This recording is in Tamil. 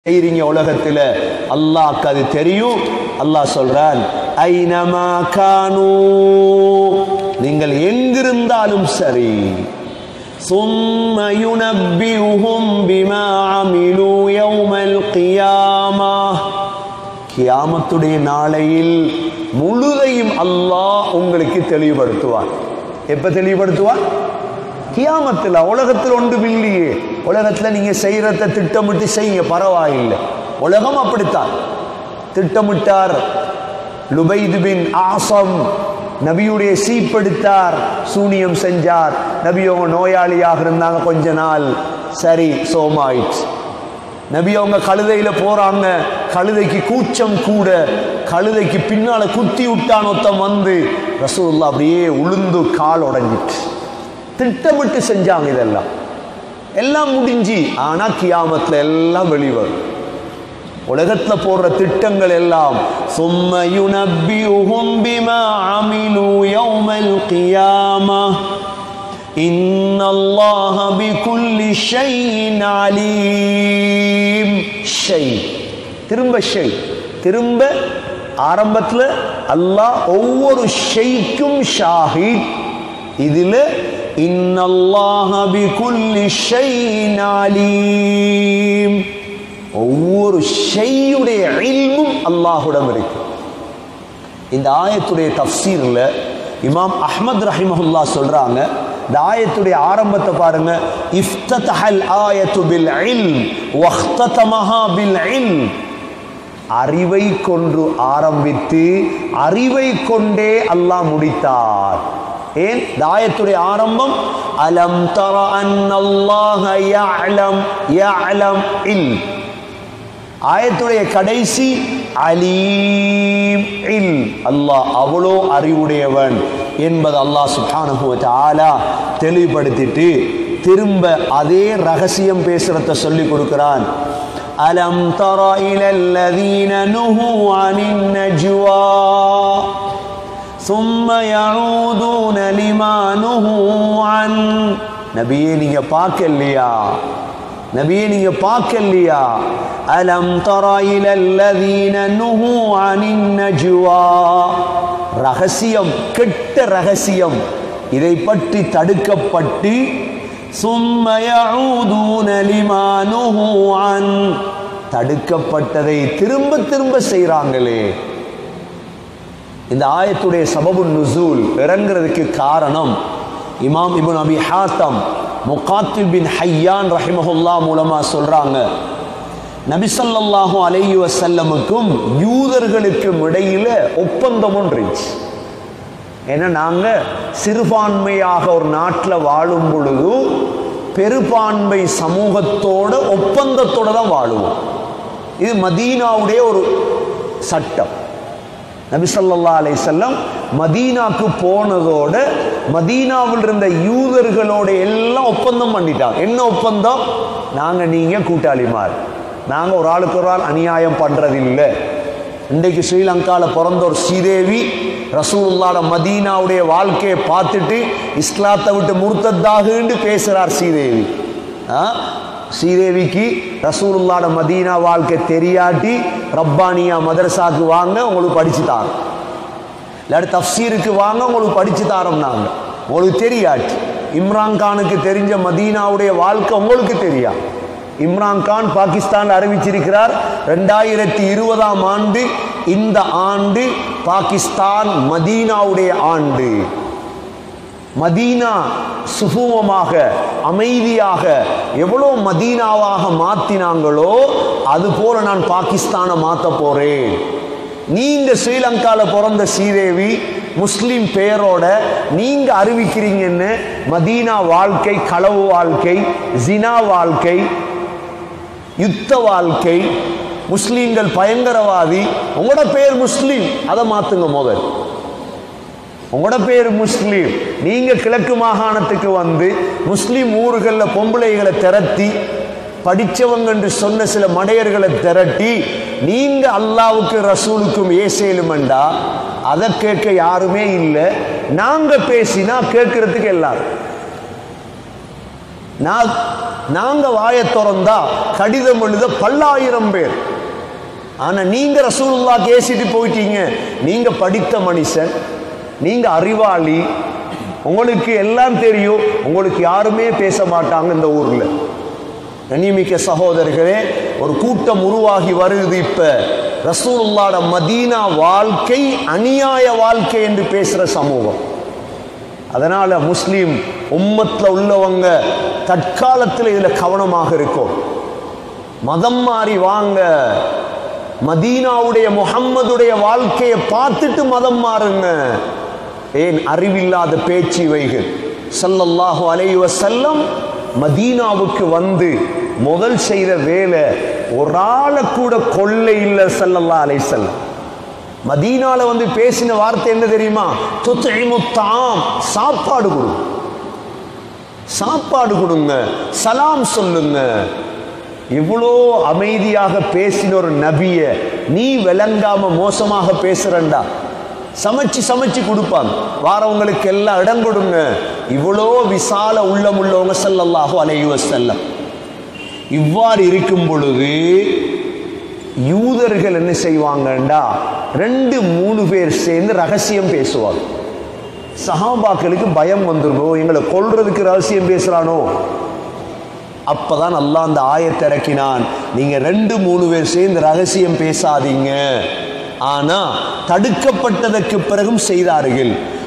செய்றீங்க உலகத்துல அல்லாஹ்க்கு அது தெரியும் அல்லாஹ் சொல்றான் ஐனமா கானூ நீங்கள் எங்கிருந்தாலும் சரி ثم ينبئهم بما عملوا يوم القيامة கியாமத்துடைய நாளையில் முழுதையும் அல்லாஹ் உங்களுக்கு தெளிவுபடுத்துவார் எப்ப தெளிவுபடுத்துவார் கியாமத்தில் உலகத்தில் ஒன்றும் இல்லையே உலகத்தில் நீங்க செய்யறத திட்டமிட்டு செய்யுங்க பரவாயில்லை உலகம் அப்படித்தான் திட்டமிட்டார் லுபைது பின் ஆசம் நபியுடைய சீப்படுத்தார் சூனியம் செஞ்சார் நபி அவங்க நோயாளியாக இருந்தாங்க கொஞ்ச நாள் சரி சோமாயிடுச்சு நபி அவங்க கழுதையில போறாங்க கழுதைக்கு கூச்சம் கூட கழுதைக்கு பின்னால குத்தி விட்டான் ஒருத்தன் வந்து ரசூலுல்லாஹ் அப்படியே உளுந்து கால் உடைஞ்சிட்டு திட்டமிட்டு செஞ்சாங்க இதெல்லாம் எல்லாம் முடிஞ்சு ஆனா கியாமத்துல எல்லாம் வெளிவரும் உலகத்துல போடுற திட்டங்கள் எல்லாம் சும்ம யுனப்பியுஹும் பிமா அமிலு யௌமல் கியாமா இன்னல்லாஹ பிகுல்லி ஷைஇன் அலீம் ஷை திரும்ப ஷை திரும்ப ஆரம்பத்துல அல்லாஹ் ஒவ்வொரு ஷைக்கும் ஷாஹித் இதுல இன்னல்லாஹ பிகுல்லி ஷைஇன் அலீம் ஒவ்வொரு ஷையுடைய இல்மும் அல்லாஹுடம் இருக்கு இந்த ஆயத்துடைய தஃசீர்ல இமாம் அஹ்மத் ரஹிமஹுல்லா சொல்றாங்க இந்த ஆயத்துடைய ஆரம்பத்தை பாருங்க இஃப்ததஹல் ஆயத்து பில் இல்ம் வஹ்ததமஹா பில் இல்ம் அறிவை கொண்டு ஆரம்பித்து அறிவை கொண்டே அல்லாஹ் முடித்தார் ஏன் இந்த ஆயத்துடைய ஆரம்பம் அலம் தர அன்னல்லாஹ யஅலம் யஅலம் இல் ஆயத்துடைய கடைசி அலீம் இல் அல்லாஹ் அவ்வளோ அறிவுடையவன் என்பது அல்லாஹ் சுப்ஹானஹு வ தஆலா தெளிவுபடுத்திட்டு திரும்ப அதே ரகசியம் பேசுறத சொல்லி கொடுக்கிறான் அலம் தர இலல்லதீன நுஹு அனின் நஜ்வா ثم يعودون لما نهوا عن நபியே நீங்க பார்க்கலையா நபியே நீங்க பார்க்கலையா அலம் தர இலல்லதீன நுஹு அனின் நஜ்வா ரகசியம் கெட்ட ரகசியம் இதை பற்றி தடுக்கப்பட்டு ثم يعودون لما نهوا عن தடுக்கப்பட்டதை திரும்ப திரும்ப செய்றாங்களே இந்த ஆயத்துடைய சபபு நுசூல் இறங்குறதுக்கு காரணம் இமாம் இபுன் அபி ஹாத்தம் முகாத்தில் பின் ஹையான் ரஹிமஹுல்லா மூலமா சொல்றாங்க நபிசல்லாஹு அலைஹி வசல்லமுக்கும் யூதர்களுக்கும் இடையில ஒப்பந்தம் ஒன்றுச்சு ஏன்னா நாங்க சிறுபான்மையாக ஒரு நாட்டில் வாழும் பொழுது பெரும்பான்மை சமூகத்தோட ஒப்பந்தத்தோட தான் வாழுவோம் இது மதீனாவுடைய ஒரு சட்டம் நபிசல்லா அலை செல்லம் மதீனாக்கு போனதோட மதீனாவில் இருந்த யூதர்களோட எல்லாம் ஒப்பந்தம் பண்ணிட்டாங்க என்ன ஒப்பந்தம் நாங்க நீங்க கூட்டாளிமார் நாங்க ஒரு ஆளுக்கு ஒரு ஆள் அநியாயம் பண்றது இல்லை இன்றைக்கு ஸ்ரீலங்கால பிறந்த ஒரு ஸ்ரீதேவி ரசூலுல்லாட மதீனாவுடைய வாழ்க்கையை பார்த்துட்டு இஸ்லாத்தை விட்டு முர்த்தத்தாகுன்னு பேசுறார் ஸ்ரீதேவி ஆ ஸ்ரீதேவிக்கு ரசூலுல்லாட மதீனா வாழ்க்கை தெரியாட்டி ரப்பானியா மதரசாக்கு வாங்க உங்களுக்கு படிச்சு தாரோம் இல்லாட்டி தஃப்சீருக்கு வாங்க உங்களுக்கு படிச்சு தாரோம் நாங்க உங்களுக்கு தெரியாட்டி இம்ரான் கானுக்கு தெரிஞ்ச மதீனாவுடைய வாழ்க்கை உங்களுக்கு தெரியா இம்ரான் கான் பாகிஸ்தான் அறிவிச்சிருக்கிறார் ரெண்டாயிரத்தி இருபதாம் ஆண்டு இந்த ஆண்டு பாகிஸ்தான் மதீனாவுடைய ஆண்டு மதீனா சுபூமமாக அமைதியாக எவ்வளோ மதீனாவாக மாத்தினாங்களோ அது போல நான் பாகிஸ்தானை மாத்த போறேன் நீங்க ஸ்ரீலங்கால பிறந்த ஸ்ரீதேவி முஸ்லிம் பேரோட நீங்க அறிவிக்கிறீங்கன்னு மதீனா வாழ்க்கை களவு வாழ்க்கை ஜினா வாழ்க்கை யுத்த வாழ்க்கை முஸ்லீம்கள் பயங்கரவாதி உங்களோட பேர் முஸ்லீம் அதை மாத்துங்க முதல் உங்களோட பேர் முஸ்லீம் நீங்க கிழக்கு மாகாணத்துக்கு வந்து முஸ்லீம் ஊர்களில் பொம்பளைகளை திரட்டி படிச்சவங்க என்று சொன்ன சில மடையர்களை திரட்டி நீங்க அல்லாவுக்கு ரசூலுக்கும் ஏசேலுமெண்டா அதை கேட்க யாருமே இல்லை நாங்க பேசினா கேட்கறதுக்கு எல்லாரும் நான் நாங்க வாயை திறந்தா கடிதம் எழுத பல்லாயிரம் பேர் ஆனா நீங்க ரசூலுல்லா கேசிட்டு போயிட்டீங்க நீங்க படித்த மனுஷன் நீங்க அறிவாளி உங்களுக்கு எல்லாம் தெரியும் உங்களுக்கு யாருமே பேச மாட்டாங்க இந்த ஊர்ல கண்ணியமிக்க சகோதரர்களே ஒரு கூட்டம் உருவாகி வருது இப்ப ரசூலுல்லாட மதீனா வாழ்க்கை அநியாய வாழ்க்கை என்று பேசுற சமூகம் அதனால முஸ்லீம் உம்மத்துல உள்ளவங்க தற்காலத்தில் இதுல கவனமாக இருக்கும் மதம் மாறி வாங்க மதீனாவுடைய முகம்மதுடைய வாழ்க்கையை பார்த்துட்டு மதம் மாறுங்க ஏன் அறிவில்லாத பேச்சு இவைகள் ஸல்லல்லாஹு அலைஹி வஸல்லம் மதீனாவுக்கு வந்து முதல் செய்த வேலை ஒரு ஆளை கூட கொள்ளை இல்லை ஸல்லல்லாஹு அலைஹி வஸல்லம் மதீனால வந்து பேசின வார்த்தை என்ன தெரியுமா துத்இமு தாம் சாப்பாடு கொடு சாப்பாடு கொடுங்க சலாம் சொல்லுங்க இவ்வளோ அமைதியாக பேசின ஒரு நபிய நீ விளங்காம மோசமாக பேசுறண்டா சமைச்சு சமைச்சு கொடுப்பாங்க வாரவங்களுக்கு எல்லாம் இடம் கொடுங்க இவ்வளோ விசால உள்ளம் உள்ளவங்க ஸல்லல்லாஹு அலைஹி வஸல்லம் இவ்வாறு இருக்கும் பொழுது யூதர்கள் என்ன செய்வாங்கண்டா ரெண்டு மூணு பேர் சேர்ந்து ரகசியம் பேசுவாங்க சஹாபாக்களுக்கு பயம் வந்துருமோ எங்களை கொல்றதுக்கு ரகசியம் பேசுறானோ அப்பதான் அல்லாஹ் அந்த ஆயத்தை இறக்கினான் நீங்க ரெண்டு மூணு பேர் சேர்ந்து ரகசியம் பேசாதீங்க ஆனா தடுக்கப்பட்டதற்கு பிறகும் செய்தார்கள்